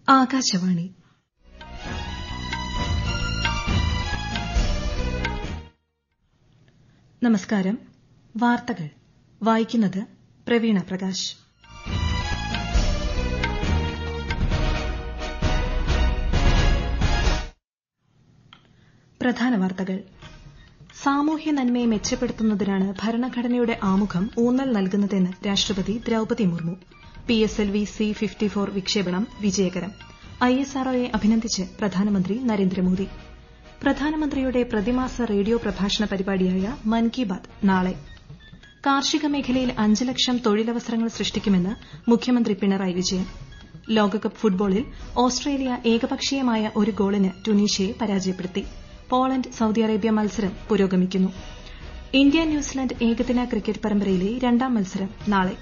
ആകാശവാണി നമസ്കാരം വാർത്തകൾ വായിക്കുന്നത് പ്രവീണ പ്രകാശ് പ്രധാന വാർത്തകൾ സാമൂഹ്യ നന്മയെ മെച്ചപ്പെടുത്തുന്നതിനാണ് ഭരണഘടനയുടെ ആമുഖം ഊന്നൽ നൽകുന്നതെന്ന് രാഷ്ട്രപതി Droupadi Murmu P S L V C fifty four വിക്ഷേപണം വിജയകരം ഐ എസ് ആർ അഭിനന്ദിച്ച് പ്രധാനമന്ത്രി നരേന്ദ്രമോദി പ്രധാനമന്ത്രിയുടെ പ്രതിമാസ റേഡിയോ പ്രഭാഷണ പരിപാടിയായ മൻ കി ബാത് നാളെ കാർഷിക മേഖലയിൽ അഞ്ച് ലക്ഷം തൊഴിലവസരങ്ങൾ സൃഷ്ടിക്കുമെന്ന് മുഖ്യമന്ത്രി പിണറായി വിജയൻ ലോകകപ്പ് ഫുട്ബോളിൽ ഓസ്ട്രേലിയ ഏകപക്ഷീയമായ ഒരു ഗോളിന് ടുണീഷ്യയെ പരാജയപ്പെടുത്തി പോളണ്ട് സൌദി അറേബ്യ മത്സരം പുരോഗമിക്കുന്നു ഇന്ത്യ ന്യൂസിലൻഡ് ഏകദിന ക്രിക്കറ്റ് പരമ്പരയിലെ രണ്ടാം മത്സരം നാളെ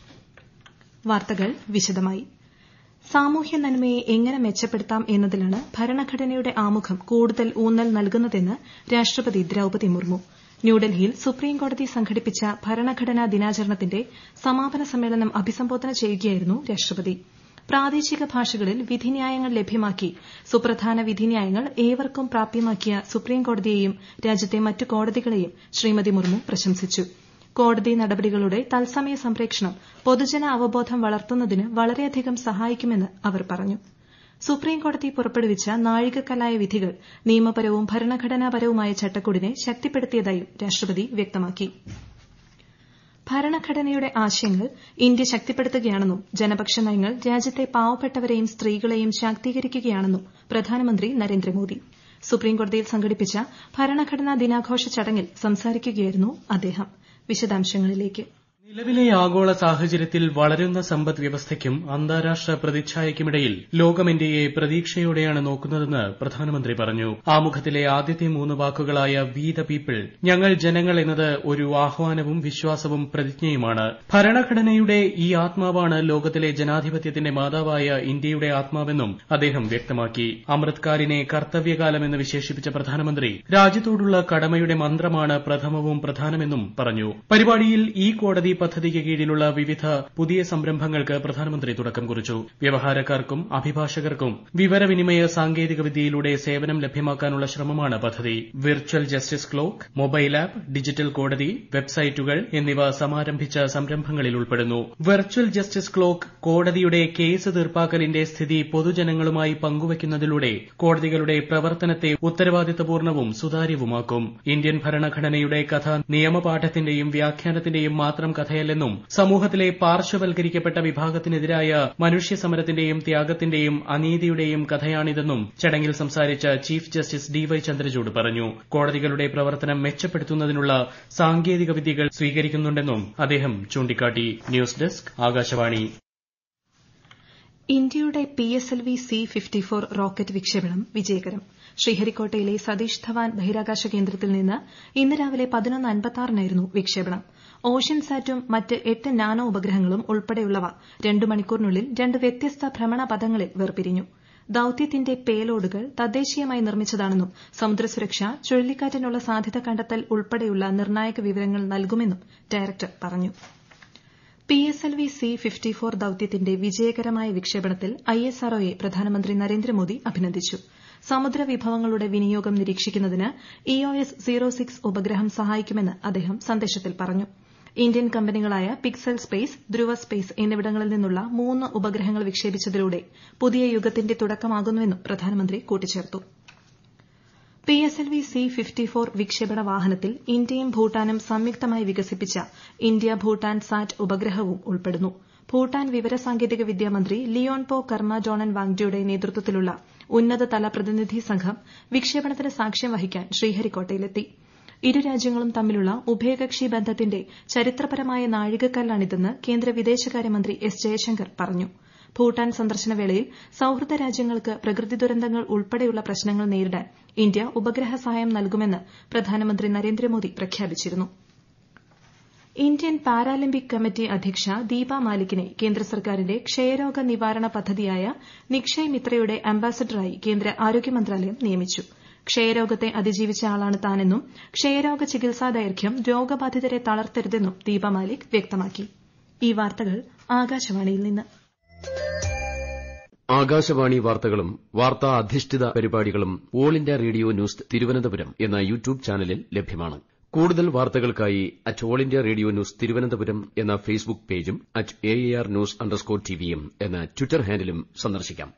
വാർത്തകൾ വിശദമായി സാമൂഹ്യ നന്മയെ എങ്ങനെ മെച്ചപ്പെടുത്താം എന്നതിലാണ് ഭരണഘടനയുടെ ആമുഖം കൂടുതൽ ഊന്നൽ നൽകുന്നതെന്ന് രാഷ്ട്രപതി ദ്രൌപതി മുർമു ന്യൂഡൽഹിയിൽ സുപ്രീംകോടതി സംഘടിപ്പിച്ച ഭരണഘടനാ ദിനാചരണത്തിന്റെ സമാപന സമ്മേളനം അഭിസംബോധന ചെയ്യുകയായിരുന്നു രാഷ്ട്രപതി പ്രാദേശിക ഭാഷകളിൽ വിധിന്യായങ്ങൾ ലഭ്യമാക്കി സുപ്രധാന വിധിന്യായങ്ങൾ ഏവർക്കും പ്രാപ്യമാക്കിയ സുപ്രീംകോടതിയെയും രാജ്യത്തെ മറ്റ് കോടതികളെയും ശ്രീമതി മുർമു പ്രശംസിച്ചു കോടതി നടപടികളുടെ തത്സമയ സംപ്രേഷണം പൊതുജന അവബോധം വളർത്തുന്നതിന് വളരെയധികം സഹായിക്കുമെന്ന് അവർ പറഞ്ഞു സുപ്രീംകോടതി പുറപ്പെടുവിച്ച നാഴികക്കല്ലായ വിധികൾ നിയമപരവും ഭരണഘടനാപരവുമായ ചട്ടക്കൂടിനെ ശക്തിപ്പെടുത്തിയതായും രാഷ്ട്രപതി വ്യക്തമാക്കി ഭരണഘടനയുടെ ആശയങ്ങൾ ഇന്ത്യ ശക്തിപ്പെടുത്തുകയാണെന്നും ജനപക്ഷ നയങ്ങൾ രാജ്യത്തെ പാവപ്പെട്ടവരെയും സ്ത്രീകളെയും ശാക്തീകരിക്കുകയാണെന്നും പ്രധാനമന്ത്രി നരേന്ദ്രമോദി സുപ്രീംകോടതിയിൽ സംഘടിപ്പിച്ച ഭരണഘടനാ ദിനാഘോഷ ചടങ്ങിൽ സംസാരിക്കുകയായിരുന്നു അദ്ദേഹം വിശദാംശങ്ങളിലേക്ക് നിലവിലെ ആഗോള സാഹചര്യത്തിൽ വളരുന്ന സമ്പദ് വ്യവസ്ഥയ്ക്കും അന്താരാഷ്ട്ര പ്രതിച്ഛായയ്ക്കുമിടയിൽ ലോകം ഇന്ത്യയെ പ്രതീക്ഷയോടെയാണ് നോക്കുന്നതെന്ന് പ്രധാനമന്ത്രി പറഞ്ഞു ആമുഖത്തിലെ ആദ്യത്തെ മൂന്ന് വാക്കുകളായ വി ദ പീപ്പിൾ ഞങ്ങൾ ജനങ്ങൾ എന്നത് ഒരു ആഹ്വാനവും വിശ്വാസവും പ്രതിജ്ഞയുമാണ് ഭരണഘടനയുടെ ഈ ആത്മാവാണ് ലോകത്തിലെ ജനാധിപത്യത്തിന്റെ മാതാവായ ഇന്ത്യയുടെ ആത്മാവെന്നും അദ്ദേഹം വ്യക്തമാക്കി അമൃത്കാലിനെ കർത്തവ്യകാലമെന്ന് വിശേഷിപ്പിച്ച പ്രധാനമന്ത്രി രാജ്യത്തോടുള്ള കടമയുടെ മന്ത്രമാണ് പ്രഥമവും പ്രധാനമെന്നും പറഞ്ഞു പരിപാടിയിൽ ഈ കോടതി പദ്ധതിക്ക് കീഴിലുള്ള വിവിധ പുതിയ സംരംഭങ്ങൾക്ക് പ്രധാനമന്ത്രി തുടക്കം കുറിച്ചു വ്യവഹാരക്കാർക്കും അഭിഭാഷകർക്കും വിവരവിനിമയ സാങ്കേതികവിദ്യയിലൂടെ സേവനം ലഭ്യമാക്കാനുള്ള ശ്രമമാണ് പദ്ധതി virtual justice clock mobile app digital കോടതി വെബ്സൈറ്റുകൾ എന്നിവ സമാരംഭിച്ച സംരംഭങ്ങളിൽ ഉൾപ്പെടുന്നു വെർച്വൽ ജസ്റ്റിസ് ക്ലോക്ക് കോടതിയുടെ കേസ് തീർപ്പാക്കലിന്റെ സ്ഥിതി പൊതുജനങ്ങളുമായി പങ്കുവയ്ക്കുന്നതിലൂടെ കോടതികളുടെ പ്രവർത്തനത്തെ ഉത്തരവാദിത്തപൂർണവും സുതാര്യവുമാക്കും ഇന്ത്യൻ ഭരണഘടനയുടെ കഥ നിയമപാഠത്തിന്റെയും വ്യാഖ്യാനത്തിന്റെയും മാത്രം കഥയല്ലെന്നും സമൂഹത്തിലെ പാർശ്വവൽക്കരിക്കപ്പെട്ട വിഭാഗത്തിനെതിരായ മനുഷ്യ സമരത്തിന്റെയും ത്യാഗത്തിന്റെയും അനീതിയുടെയും കഥയാണിതെന്നും ചടങ്ങിൽ സംസാരിച്ച chief justice D Y Chandrachud പറഞ്ഞു കോടതികളുടെ പ്രവർത്തനം മെച്ചപ്പെടുത്തുന്നതിനുള്ള സാങ്കേതിക വിദ്യകൾ സ്വീകരിക്കുന്നുണ്ടെന്നും അദ്ദേഹം ചൂണ്ടിക്കാട്ടി ന്യൂസ് ഡെസ്ക് ആകാശവാണി ഇന്ത്യയുടെ P S L V C fifty four rocket വിക്ഷേപണം വിജയകരം ശ്രീഹരിക്കോട്ടയിലെ സതീഷ് ധവാൻ ബഹിരാകാശ കേന്ദ്രത്തിൽ നിന്ന് ഇന്ന് രാവിലെ പതിനൊന്ന് അൻപത്താറിനായിരുന്നു വിക്ഷേപണം ഓഷ്യൻ സാറ്റും മറ്റ് എട്ട് നാനോ ഉപഗ്രഹങ്ങളും ഉൾപ്പെടെയുള്ളവ രണ്ട് മണിക്കൂറിനുള്ളിൽ രണ്ട് വ്യത്യസ്ത ഭ്രമണപഥങ്ങളിൽ വേർപിരിഞ്ഞു ദൌത്യത്തിന്റെ പേലോഡുകൾ തദ്ദേശീയമായി നിർമ്മിച്ചതാണെന്നും സമുദ്രസുരക്ഷ ചുഴലിക്കാറ്റിനുള്ള സാധ്യത കണ്ടെത്തൽ ഉൾപ്പെടെയുള്ള നിർണായക വിവരങ്ങൾ നൽകുമെന്നും ഡയറക്ടർ പറഞ്ഞു P S L V C fifty four ദൌത്യത്തിന്റെ വിജയകരമായ വിക്ഷേപണത്തിൽ ഐ എസ് ആർ പ്രധാനമന്ത്രി നരേന്ദ്രമോദി അഭിനന്ദിച്ചു സമുദ്ര വിഭവങ്ങളുടെ വിനിയോഗം നിരീക്ഷിക്കുന്നതിന് E O S zero six ഉപഗ്രഹം സഹായിക്കുമെന്ന് അദ്ദേഹം സന്ദേശത്തിൽ പറഞ്ഞു ഇന്ത്യൻ കമ്പനികളായ പിക്സൽ സ്പേസ് ധ്രുവ സ്പേസ് എന്നിവിടങ്ങളിൽ നിന്നുള്ള മൂന്ന് ഉപഗ്രഹങ്ങൾ വിക്ഷേപിച്ചതിലൂടെ പുതിയ യുഗത്തിന്റെ തുടക്കമാകുന്നുവെന്നും പ്രധാനമന്ത്രി കൂട്ടിച്ചേർത്തു P S L V C fifty four വിക്ഷേപണ വാഹനത്തിൽ ഇന്ത്യയും ഭൂട്ടാനും സംയുക്തമായി വികസിപ്പിച്ച ഇന്ത്യ ഭൂട്ടാൻ സാറ്റ് ഉപഗ്രഹവും ഉൾപ്പെടുന്നു ഭൂട്ടാൻ വിവരസാങ്കേതിക വിദ്യാ മന്ത്രി ലിയോൺപോ കർമ ജോണൻ വാങ്ഡയുടെ നേതൃത്വത്തിലുള്ള ഉന്നതതല പ്രതിനിധി സംഘം വിക്ഷേപണത്തിന് സാക്ഷ്യം വഹിക്കാൻ ശ്രീഹരിക്കോട്ടയിലെത്തി ഇരു രാജ്യങ്ങളും തമ്മിലുള്ള ഉഭയകക്ഷി ബന്ധത്തിന്റെ ചരിത്രപരമായ നാഴികക്കല്ലാണിതെന്ന് കേന്ദ്ര വിദേശകാര്യമന്ത്രി എസ് ജയശങ്കർ പറഞ്ഞു ഭൂട്ടാൻ സന്ദർശന വേളയിൽ സൌഹൃദ രാജ്യങ്ങൾക്ക് പ്രകൃതി ദുരന്തങ്ങൾ ഉൾപ്പെടെയുള്ള പ്രശ്നങ്ങൾ നേരിടാൻ ഇന്ത്യ ഉപഗ്രഹ സഹായം നൽകുമെന്ന് പ്രധാനമന്ത്രി നരേന്ദ്രമോദി പ്രഖ്യാപിച്ചിരുന്നു ഇന്ത്യൻ പാരാലിമ്പിക് കമ്മിറ്റി അധ്യക്ഷ ദീപ മാലിക്കിനെ കേന്ദ്ര സർക്കാരിന്റെ ക്ഷയരോഗ നിവാരണ പദ്ധതിയായ നിക്ഷയ് മിത്രയുടെ അംബാസഡറായി കേന്ദ്ര ആരോഗ്യ മന്ത്രാലയം നിയമിച്ചു ക്ഷയരോഗത്തെ അതിജീവിച്ച ആളാണ് താനെന്നും ക്ഷയരോഗ ചികിത്സാ ദൈർഘ്യം രോഗബാധിതരെ തളർത്തരുതെന്നും ദീപ മാലിക് വ്യക്തമാക്കി ഈ വാർത്തകൾ ആകാശവാണിയിൽ നിന്ന് ആകാശവാണി വാർത്തകളും വാർത്താ അധിഷ്ഠിത പരിപാടികളും All India Radio News Thiruvananthapuram എന്ന യൂട്യൂബ് ചാനലിൽ ലഭ്യമാണ് കൂടുതൽ വാർത്തകൾക്കായി at All India Radio News Thiruvananthapuram എന്ന ഫേസ്ബുക്ക് പേജും at A R news underscore ടിവിയും എന്ന ട്വിറ്റർ ഹാൻഡിലും സന്ദർശിക്കാം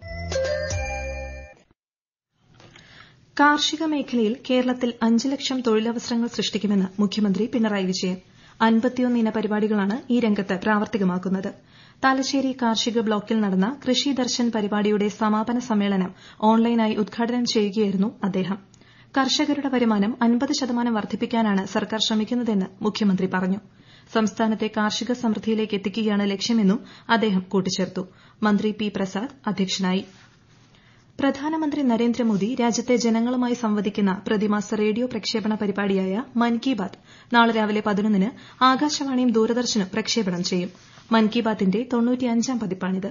കാർഷിക മേഖലയിൽ കേരളത്തിൽ അഞ്ച് ലക്ഷം തൊഴിലവസരങ്ങൾ സൃഷ്ടിക്കുമെന്ന് മുഖ്യമന്ത്രി പിണറായി വിജയൻ അൻപത്തിയൊന്ന് ഇന പരിപാടികളാണ് ഈ രംഗത്ത് പ്രാവർത്തികമാക്കുന്നത് തലശ്ശേരി കാർഷിക ബ്ലോക്കിൽ നടന്ന കൃഷി ദർശൻ പരിപാടിയുടെ സമാപന സമ്മേളനം ഓൺലൈനായി ഉദ്ഘാടനം ചെയ്യുകയായിരുന്നു അദ്ദേഹം കർഷകരുടെ വരുമാനം അൻപത് ശതമാനം വർദ്ധിപ്പിക്കാനാണ് സർക്കാർ ശ്രമിക്കുന്നതെന്ന് മുഖ്യമന്ത്രി പറഞ്ഞു സംസ്ഥാനത്തെ കാർഷിക സമൃദ്ധിയിലേക്ക് എത്തിക്കുകയാണ് ലക്ഷ്യമെന്നും അദ്ദേഹം കൂട്ടിച്ചേർത്തു മന്ത്രി പി പ്രസാദ് അധ്യക്ഷനായി പ്രധാനമന്ത്രി നരേന്ദ്രമോദി രാജ്യത്തെ ജനങ്ങളുമായി സംവദിക്കുന്ന പ്രതിമാസ റേഡിയോ പ്രക്ഷേപണ പരിപാടിയായ മൻ കി ബാത് നാളെ രാവിലെ പതിനൊന്നിന് ആകാശവാണിയും ദൂരദർശനും പ്രക്ഷേപണം ചെയ്യും മൻ കി ബാത്തിന്റെ തൊണ്ണൂറ്റിയഞ്ചാം പതിപ്പാണിത്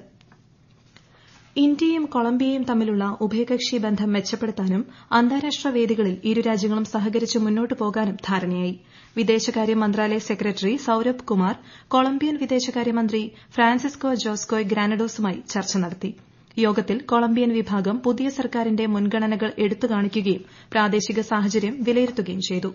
ഇന്ത്യയും കൊളംബിയയും തമ്മിലുള്ള ഉഭയകക്ഷി ബന്ധം മെച്ചപ്പെടുത്താനും അന്താരാഷ്ട്ര വേദികളിൽ ഇരു രാജ്യങ്ങളും സഹകരിച്ച് മുന്നോട്ട് പോകാനും ധാരണയായി വിദേശകാര്യ മന്ത്രാലയ സെക്രട്ടറി സൌരഭ് കുമാർ കൊളംബിയൻ വിദേശകാര്യമന്ത്രി ഫ്രാൻസിസ്കോ ജോസ്കോയ് ഗ്രാനഡോസുമായി ചർച്ച നടത്തി യോഗത്തിൽ കൊളംബിയൻ വിഭാഗം പുതിയ സർക്കാരിന്റെ മുൻഗണനകൾ എടുത്തുകാണിക്കുകയും പ്രാദേശിക സാഹചര്യം വിലയിരുത്തുകയും ചെയ്തു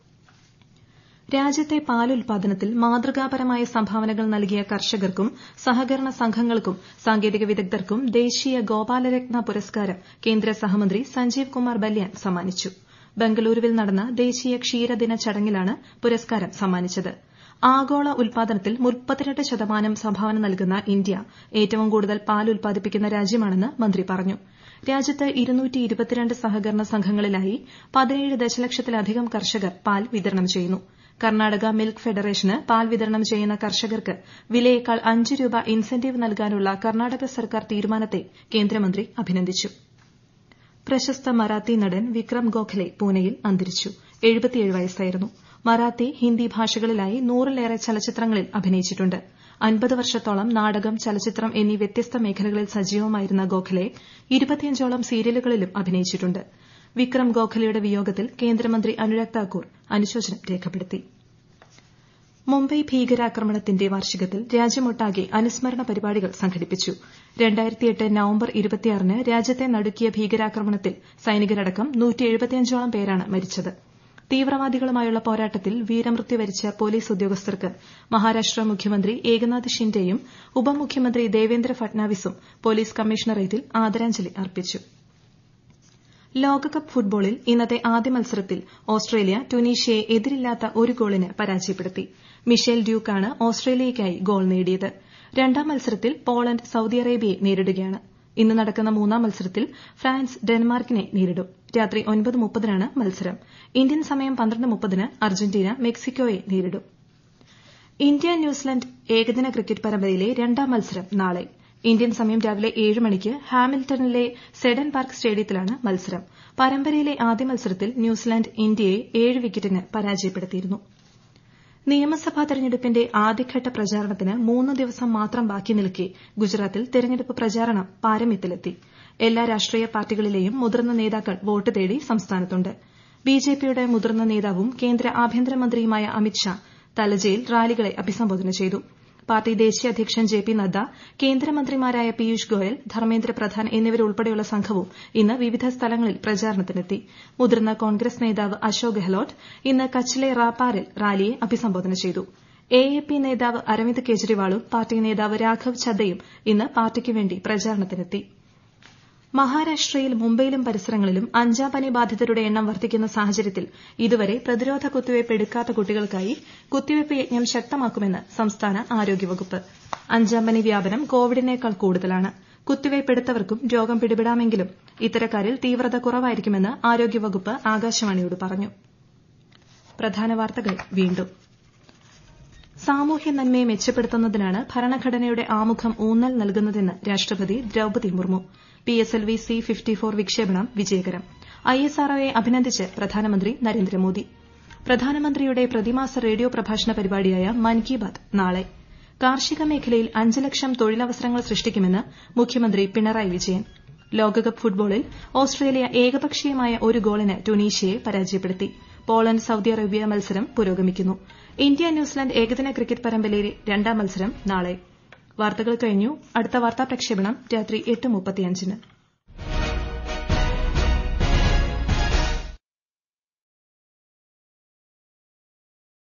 രാജ്യത്തെ പാലുൽപാദനത്തിൽ മാതൃകാപരമായ സംഭാവനകൾ നൽകിയ കർഷകർക്കും സഹകരണ സംഘങ്ങൾക്കും സാങ്കേതിക വിദഗ്ധർക്കും ദേശീയ ഗോപാലരത്ന പുരസ്കാരം കേന്ദ്ര സഹമന്ത്രി സഞ്ജീവ് കുമാർ ബല്യാൻ സമ്മാനിച്ചു ബംഗളൂരുവിൽ നടന്ന ദേശീയ ക്ഷീരദിന ചടങ്ങിലാണ് പുരസ്കാരം സമ്മാനിച്ചത് ആഗോള ഉൽപാദനത്തിൽ മുപ്പത്തിരണ്ട് ശതമാനം സംഭാവന നൽകുന്ന ഇന്ത്യ ഏറ്റവും കൂടുതൽ പാൽ ഉൽപ്പാദിപ്പിക്കുന്ന രാജ്യമാണെന്ന് മന്ത്രി പറഞ്ഞു രാജ്യത്ത് ഇരുന്നൂറ്റി ഇരുപത്തിരണ്ട് സഹകരണ സംഘങ്ങളിലായി പതിനേഴ് ദശലക്ഷത്തിലധികം കർഷകർ പാൽ വിതരണം ചെയ്യുന്നു കർണാടക മിൽക്ക് ഫെഡറേഷന് പാൽ വിതരണം ചെയ്യുന്ന കർഷകർക്ക് വിലയേക്കാൾ അഞ്ച് രൂപ ഇൻസെന്റീവ് നൽകാനുള്ള കർണാടക സർക്കാർ തീരുമാനത്തെ കേന്ദ്രമന്ത്രി അഭിനന്ദിച്ചു പ്രശസ്ത മറാത്തി നടൻ വിക്രം ഗോഖലെ പൂനെയിൽ അന്തരിച്ചു വയസ്സായിരുന്നു മറാത്തി ഹിന്ദി ഭാഷകളിലായി നൂറിലേറെ ചലച്ചിത്രങ്ങളിൽ അഭിനയിച്ചിട്ടുണ്ട് അൻപത് വർഷത്തോളം നാടകം ചലച്ചിത്രം എന്നീ വ്യത്യസ്ത മേഖലകളിൽ സജീവമായിരുന്ന ഗോഖലെ ഇരുപത്തിയഞ്ചോളം സീരിയലുകളിലും അഭിനയിച്ചിട്ടുണ്ട് വിക്രം ഗോഖലെയുടെ വിയോഗത്തിൽ കേന്ദ്രമന്ത്രി അനുരാഗ് താക്കൂർ അനുശോചനം രേഖപ്പെടുത്തി മുംബൈ ഭീകരാക്രമണത്തിന്റെ വാർഷികത്തിൽ രാജ്യമൊട്ടാകെ അനുസ്മരണ പരിപാടികൾ സംഘടിപ്പിച്ചു നവംബർ ഇരുപത്തിയാറിന് രാജ്യത്തെ നടുക്കിയ ഭീകരാക്രമണത്തിൽ സൈനികരടക്കം നൂറ്റിയെഴുപത്തിയഞ്ചോളം പേരാണ് മരിച്ചത് തീവ്രവാദികളുമായുള്ള പോരാട്ടത്തിൽ വീരമൃത്യു വരിച്ച പോലീസ് ഉദ്യോഗസ്ഥർക്ക് മഹാരാഷ്ട്ര മുഖ്യമന്ത്രി ഏകനാഥ് ഷിൻഡെയും ഉപമുഖ്യമന്ത്രി ദേവേന്ദ്ര ഫട്നാവിസും പോലീസ് കമ്മീഷണറേറ്റിൽ ആദരാഞ്ജലി അർപ്പിച്ചു ലോകകപ്പ് ഫുട്ബോളിൽ ഇന്നത്തെ ആദ്യ മത്സരത്തിൽ ഓസ്ട്രേലിയ ടുണീഷ്യയെ എതിരില്ലാത്ത ഒരു ഗോളിന് പരാജയപ്പെടുത്തി മിഷേൽ ഡ്യൂക്കാണ് ഓസ്ട്രേലിയയ്ക്കായി ഗോൾ നേടിയത് രണ്ടാം മത്സരത്തിൽ പോളണ്ട് സൌദി അറേബ്യയെ നേരിടുകയാണ് ഇന്ന് നടക്കുന്ന മൂന്നാം മത്സരത്തിൽ ഫ്രാൻസ് ഡെൻമാർക്കിനെ നേരിടും രാത്രി ഒൻപത് മുപ്പതിനാണ് മത്സരം ഇന്ത്യൻ സമയം പന്ത്രണ്ട് മുപ്പതിന് അർജന്റീന മെക്സിക്കോയെ നേരിടും ഇന്ത്യ ന്യൂസിലൻഡ് ഏകദിന ക്രിക്കറ്റ് പരമ്പരയിലെ രണ്ടാം മത്സരം നാളെ ഇന്ത്യൻ സമയം രാവിലെ ഏഴ് മണിക്ക് ഹാമിൽട്ടണിലെ സെഡൻ പാർക്ക് സ്റ്റേഡിയത്തിലാണ് മത്സരം പരമ്പരയിലെ ആദ്യ മത്സരത്തിൽ ന്യൂസിലാന്റ് ഇന്ത്യയെ ഏഴ് വിക്കറ്റിന് പരാജയപ്പെടുത്തിയിരുന്നു നിയമസഭാ തെരഞ്ഞെടുപ്പിന്റെ ആദ്യഘട്ട പ്രചാരണത്തിന് മൂന്ന് ദിവസം മാത്രം ബാക്കി നിൽക്കെ ഗുജറാത്തിൽ തെരഞ്ഞെടുപ്പ് പ്രചാരണം പാരമ്യത്തിലെത്തി എല്ലാ രാഷ്ട്രീയ പാർട്ടികളിലെയും മുതിർന്ന നേതാക്കൾ വോട്ട് തേടി സംസ്ഥാനത്തുണ്ട് ബിജെപിയുടെ മുതിർന്ന നേതാവും കേന്ദ്ര ആഭ്യന്തരമന്ത്രിയുമായ അമിത്ഷാ തലജയിൽ റാലികളെ അഭിസംബോധന ചെയ്തു പാർട്ടി ദേശീയ അധ്യക്ഷൻ ജെ പി നദ്ദ കേന്ദ്രമന്ത്രിമാരായ പീയൂഷ് ഗോയൽ ധർമ്മേന്ദ്ര പ്രധാൻ എന്നിവരുൾപ്പെടെയുള്ള സംഘവും ഇന്ന് വിവിധ സ്ഥലങ്ങളിൽ പ്രചാരണത്തിനെത്തി മുതിർന്ന കോൺഗ്രസ് നേതാവ് അശോക് ഗെഹ്ലോട്ട് ഇന്ന് കച്ചിലെ റാപ്പാറിൽ റാലിയെ അഭിസംബോധന ചെയ്തു എ എ പി നേതാവ് അരവിന്ദ് കെജ്രിവാളും പാർട്ടി നേതാവ് രാഘവ് ഛദ്ദയും ഇന്ന് പാർട്ടിക്ക് വേണ്ടി പ്രചാരണത്തിനെത്തി മഹാരാഷ്ട്രയിൽ മുംബൈയിലും പരിസരങ്ങളിലും അഞ്ചാം പനി ബാധിതരുടെ എണ്ണം വർദ്ധിക്കുന്ന സാഹചര്യത്തിൽ ഇതുവരെ പ്രതിരോധ കുത്തിവയ്പ് എടുക്കാത്ത കുട്ടികൾക്കായി കുത്തിവയ്പ് യജ്ഞം ശക്തമാക്കുമെന്ന് സംസ്ഥാന ആരോഗ്യവകുപ്പ് അഞ്ചാം പനി വ്യാപനം കോവിഡിനേക്കാൾ കൂടുതലാണ് കുത്തിവയ്പ് എടുത്തവർക്കും രോഗം പിടിപെടാമെങ്കിലും ഇത്തരക്കാരിൽ തീവ്രത കുറവായിരിക്കുമെന്ന് ആരോഗ്യവകുപ്പ് ആകാശവാണിയോട് പറഞ്ഞു പ്രധാന വാർത്തകൾ വീണ്ടും സാമൂഹ്യ നന്മയെ മെച്ചപ്പെടുത്തുന്നതിനാണ് ഭരണഘടനയുടെ ആമുഖം ഊന്നൽ നൽകുന്നതെന്ന് രാഷ്ട്രപതി Droupadi Murmu P S L V C fifty four വിക്ഷേപണം വിജയകരം ഐ എസ് ആർഒയെ അഭിനന്ദിച്ച് പ്രധാനമന്ത്രി നരേന്ദ്രമോദി പ്രധാനമന്ത്രിയുടെ പ്രതിമാസ റേഡിയോ പ്രഭാഷണ പരിപാടിയായ മൻ കി ബാത് നാളെ കാർഷിക മേഖലയിൽ അഞ്ച് ലക്ഷം തൊഴിലവസരങ്ങൾ സൃഷ്ടിക്കുമെന്ന് മുഖ്യമന്ത്രി പിണറായി വിജയൻ ലോകകപ്പ് ഫുട്ബോളിൽ ഓസ്ട്രേലിയ ഏകപക്ഷീയമായ ഒരു ഗോളിന് ടുണീഷ്യയെ പരാജയപ്പെടുത്തി പോളണ്ട് സൌദി അറേബ്യ മത്സരം പുരോഗമിക്കുന്നു ഇന്ത്യ ന്യൂസിലാന്റ് ഏകദിന ക്രിക്കറ്റ് പരമ്പരയിലെ രണ്ടാം മത്സരം നാളെ വാർത്തകൾ കഴിഞ്ഞു അടുത്ത വാർത്താ പ്രക്ഷേപണം രാത്രി എട്ട് മുപ്പത്തിയഞ്ചിന്